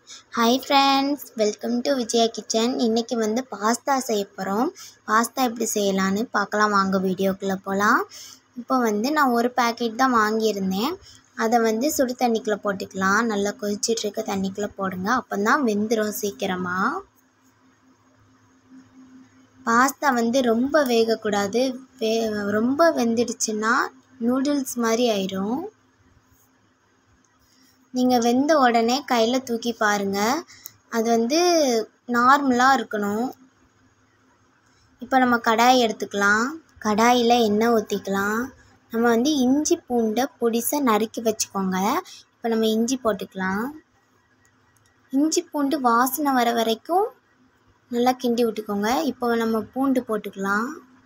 hi friends welcome to Vijaya kitchen இன்றைக்கி வந்து pasta செய்ய போகிறோம் பாஸ்தா எப்படி செய்யலான்னு பார்க்கலாம் வாங்க வீடியோக்குள்ளே போகலாம் இப்போ வந்து நான் ஒரு பேக்கெட் தான் வாங்கியிருந்தேன் அதை வந்து சுடு தண்ணிக்குள்ளே போட்டுக்கலாம் நல்லா கொதிச்சிட்ருக்க தண்ணிக்குள்ளே போடுங்க அப்போ தான் வெந்துடும் சீக்கிரமாக பாஸ்தா வந்து ரொம்ப வேகக்கூடாது வே ரொம்ப வெந்துடுச்சுன்னா நூடுல்ஸ் மாதிரி ஆயிரும் நீங்கள் வெந்த உடனே கையில் தூக்கி பாருங்கள் அது வந்து நார்மலாக இருக்கணும் இப்போ நம்ம கடாய் எடுத்துக்கலாம் கடாயில் எண்ணெய் ஊற்றிக்கலாம் நம்ம வந்து இஞ்சி பூண்டை பொடிசாக நறுக்கி வச்சுக்கோங்க இப்போ நம்ம இஞ்சி போட்டுக்கலாம் இஞ்சி பூண்டு வாசனை வர வரைக்கும் நல்லா கிண்டி விட்டுக்கோங்க இப்போ நம்ம பூண்டு போட்டுக்கலாம்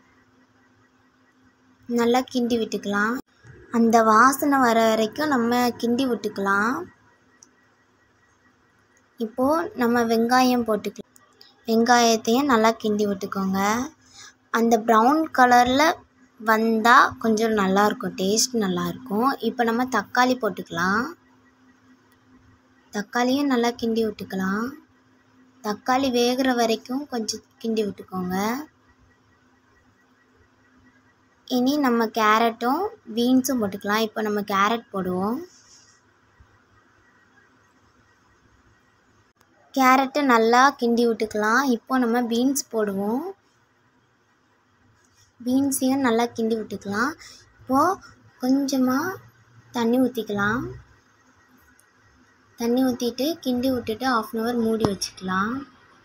நல்லா கிண்டி விட்டுக்கலாம் அந்த வாசனை வர வரைக்கும் நம்ம கிண்டி விட்டுக்கலாம் இப்போது நம்ம வெங்காயம் போட்டுக்கலாம் வெங்காயத்தையும் நல்லா கிண்டி விட்டுக்கோங்க அந்த ப்ரௌன் கலரில் வந்தால் கொஞ்சம் நல்லாயிருக்கும் டேஸ்ட் நல்லாயிருக்கும் இப்போ நம்ம தக்காளி போட்டுக்கலாம் தக்காளியும் நல்லா கிண்டி விட்டுக்கலாம் தக்காளி வேகிற வரைக்கும் கொஞ்சம் கிண்டி விட்டுக்கோங்க இனி நம்ம கேரட்டும் பீன்ஸும் போட்டுக்கலாம் இப்போ நம்ம கேரட் போடுவோம் கேரட்டை நல்லா கிண்டி விட்டுக்கலாம் இப்போ நம்ம பீன்ஸ் போடுவோம் பீன்ஸையும் நல்லா கிண்டி விட்டுக்கலாம் இப்போது கொஞ்சமாக தண்ணி ஊற்றிக்கலாம் தண்ணி ஊற்றிட்டு கிண்டி விட்டுட்டு ஆஃப் அன் ஹவர் மூடி வச்சுக்கலாம்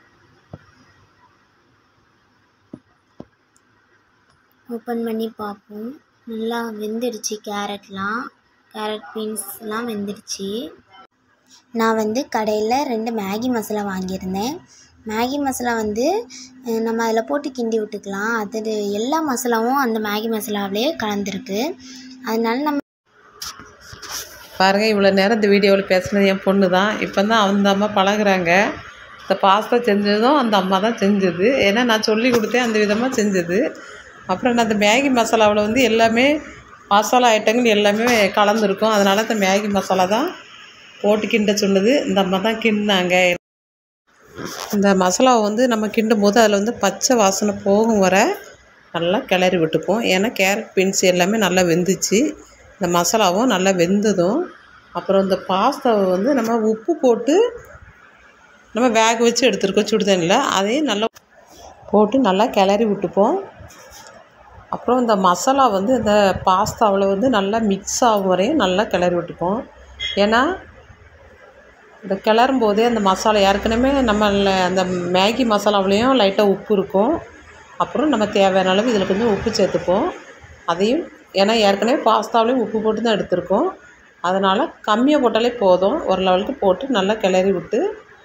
ஓப்பன் பண்ணி பார்ப்போம் நல்லா வெந்துடுச்சு கேரட்லாம் கேரட் பீன்ஸ்லாம் வெந்துடுச்சு நான் வந்து கடையில் ரெண்டு மேகி மசாலா வாங்கியிருந்தேன் மேகி மசாலா வந்து நம்ம அதில் போட்டு கிண்டி விட்டுக்கலாம் அது எல்லா மசாலாவும் அந்த மேகி மசாலாவிலே கலந்துருக்கு அதனால நம்ம பாருங்கள் இவ்வளோ நேரம் இந்த வீடியோவில் பேசுனது என் பொண்ணு தான் இப்போ தான் அந்த அம்மா பழகுறாங்க இந்த பாஸ்தா செஞ்சதும் அந்த அம்மா தான் செஞ்சது ஏன்னா நான் சொல்லி கொடுத்தேன் அந்த விதமாக செஞ்சது அப்புறம் நான் அந்த மேகி மசாலாவில் வந்து எல்லாமே மசாலா ஐட்டங்கள் எல்லாமே கலந்துருக்கும் அதனால் இந்த மேகி மசாலா தான் போட்டு கிண்ட சொன்னது இந்த அம்மா தான் கிண்டினாங்க இந்த மசாலாவை வந்து நம்ம கிண்டும் போது அதில் வந்து பச்சை வாசனை போகும் வர நல்லா கிளறி விட்டுப்போம் ஏன்னா கேரட் பீன்ஸ் எல்லாமே நல்லா வெந்துச்சு இந்த மசாலாவும் நல்லா வெந்ததும் அப்புறம் இந்த பாஸ்தாவை வந்து நம்ம உப்பு போட்டு நம்ம வேக வச்சு எடுத்துருக்கோம் சுடு தண்ணியில் அதையும் நல்லா போட்டு நல்லா கிளறி விட்டுப்போம் அப்புறம் இந்த மசாலா வந்து இந்த பாஸ்தாவில் வந்து நல்லா மிக்ஸ் ஆகும் வரையும் நல்லா கிளறி விட்டுப்போம் ஏன்னா இந்த கிளறும் போதே அந்த மசாலா ஏற்கனவே நம்ம அந்த மேகி மசாலாவிலையும் லைட்டாக உப்பு இருக்கும் அப்புறம் நம்ம தேவையான அளவு இதில் கொஞ்சம் உப்பு சேர்த்துப்போம் அதையும் ஏன்னா ஏற்கனவே பாஸ்தாவிலையும் உப்பு போட்டு தான் எடுத்திருக்கோம் அதனால் கம்மியாக போட்டாலே போதும் ஒரு லெவலுக்கு போட்டு நல்லா கிளறி விட்டு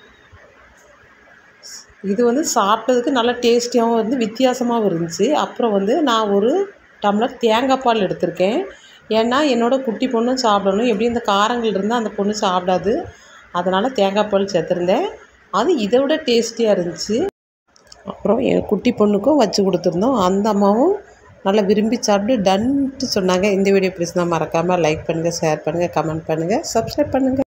இது வந்து சாப்பிட்டதுக்கு நல்லா டேஸ்டியாகவும் இருந்து வித்தியாசமாகவும் இருந்துச்சு அப்புறம் வந்து நான் ஒரு டம்ளர் தேங்காய் பால் எடுத்திருக்கேன் ஏன்னா என்னோடய குட்டி பொண்ணும் சாப்பிடணும் எப்படி இந்த காரங்கள் இருந்தால் அந்த பொண்ணு சாப்பிடாது அதனால் தேங்காய் பால் சேர்த்துருந்தேன் அது இதை விட டேஸ்டியாக இருந்துச்சு அப்புறம் என் குட்டி பொண்ணுக்கும் வச்சு கொடுத்துருந்தோம் அந்த அம்மாவும் நல்லா விரும்பி சாப்பிட்டு டன்ட்டு சொன்னாங்க இந்த வீடியோ பிடிச்சிருந்தா மறக்காமல் லைக் பண்ணுங்கள் ஷேர் பண்ணுங்கள் கமெண்ட் பண்ணுங்கள் சப்ஸ்கிரைப் பண்ணுங்கள்